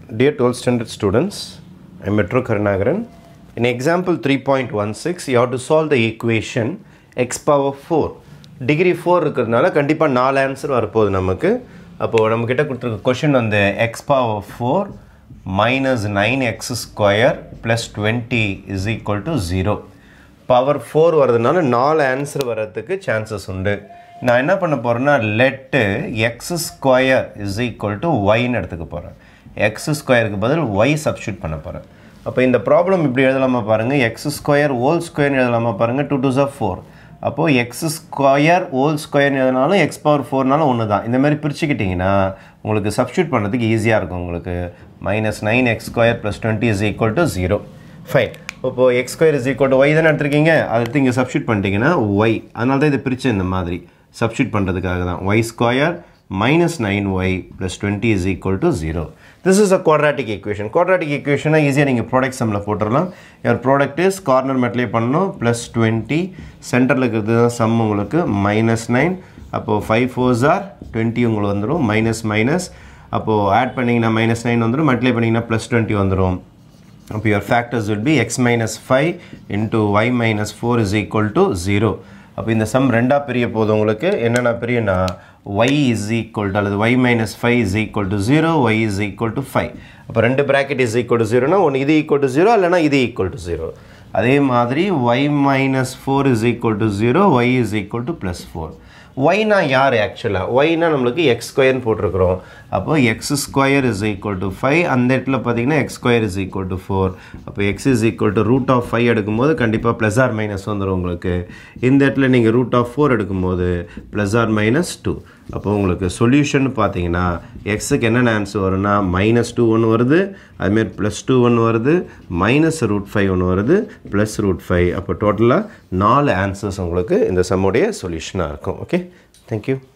Dear 12th standard students, I am Metro Karnagaran. In example 3.16, you have to solve the equation x power 4. Degree four இருக்கிறதுனால கண்டிப்பாக நாலு answer வரப்போகுது நமக்கு அப்போது நம்மக்கிட்ட கொடுத்துருக்க கொஷின் வந்து x power four minus nine x square plus twenty is equal to zero power four வரதுனால நாலு ஆன்சர் வர்றதுக்கு சான்சஸ் உண்டு நான் என்ன பண்ண போகிறேன்னா let x square is equal to ஒய்ன்னு எடுத்துக்க போகிறேன் எக்ஸ் ஸ்கொயருக்கு பதில் ஒய் சப்ஸ்டியூட் பண்ண போகிறேன் அப்போ இந்த ப்ராப்ளம் இப்படி எழுதலாமா பாருங்கள் எக்ஸ் ஸ்கொயர் ஹோல் ஸ்கொயர்னு எழுதலாமா பாருங்கள் டூ டூ ஜா ஃபோர் அப்போது எக்ஸ் ஸ்கொயர் ஹோல் ஸ்கொயர்னு எதுனாலும் எக்ஸ் பவர் ஃபோர்னாலும் ஒன்று தான் இந்த மாதிரி பிரிச்சுக்கிட்டிங்கன்னா உங்களுக்கு சப்ஸ்டியூட் பண்ணுறதுக்கு ஈஸியாக இருக்கும் உங்களுக்கு minus nine x square plus twenty is equal to zero fine இப்போது x square is equal to y தானே எடுத்திருக்கீங்க அடுத்து இங்கே சப்ஸ்டியூட் பண்ணிட்டீங்கன்னா ஒய் அதனால தான் இதை பிரித்து இந்த மாதிரி சப்ஸ்டியூட் பண்ணுறதுக்காக தான் y square minus nine y plus twenty is equal to zero this is a quadratic equation quadratic ஈக்குவேஷனாக ஈஸியாக நீங்கள் ப்ராடக்ட் சம்மில் போட்டுடலாம் யார் ப்ராடக்ட் இஸ் கார்னர் மெட்லே பண்ணணும் ப்ளஸ் டுவெண்ட்டி சென்டரில் இருக்கிறது தான் சம் உங்களுக்கு மைனஸ் நைன் அப்போது ஃபைவ் ஃபோர்ஸ் ஆர் டுவெண்ட்டி உங்களுக்கு வந்துடும் மைனஸ் மைனஸ் அப்போது ஆட் பண்ணிங்கன்னா மைனஸ் நைன் வந்துடும் மல்டிப்ளை பண்ணிங்கன்னா ப்ளஸ் டுவெண்ட்டி வந்துடும் அப்போ your factors will be x minus 5 into y minus 4 is equal to 0 அப்போ இந்த சம் ரெண்டாக பிரிய போது உங்களுக்கு என்னென்ன பிரியனா y is equal to அல்லது y minus 5 is equal to 0 y is equal to 5 அப்போ ரெண்டு bracket is equal to 0 னா ஒன்று இது equal to 0 இல்லைனா இது equal to 0 அதே மாதிரி y minus 4 is equal to 0 y is equal to plus 4 ஒய்னா யார் ஆக்சுவலாக ஒய்னா நம்மளுக்கு எக்ஸ் ஸ்கொயர்னு போட்டிருக்கிறோம் அப்போ x square is equal to five அந்த இடத்துல பார்த்தீங்கன்னா x square is equal to four அப்போ x is equal to root of five எடுக்கும்போது கண்டிப்பாக ப்ளஸ் ஆர் மைனஸ் வந்துடும் உங்களுக்கு இந்த இடத்துல நீங்கள் ரூட் ஆஃப் ஃபோர் எடுக்கும்போது ப்ளஸ் ஆர் மைனஸ் டூ அப்போ உங்களுக்கு சொல்யூஷன் பார்த்தீங்கன்னா எக்ஸுக்கு என்னென்ன ஆன்சர் வரும்னா மைனஸ் டூ ஒன்று வருது அதுமாரி ப்ளஸ் டூ ஒன்று வருது மைனஸ் ரூட் ஃபைவ் ஒன்று வருது ப்ளஸ் ரூட் ஃபைவ் அப்போ டோட்டலாக நாலு ஆன்சர்ஸ் உங்களுக்கு இந்த சம்முடைய சொல்யூஷனாக இருக்கும் ஓகே தேங்க்யூ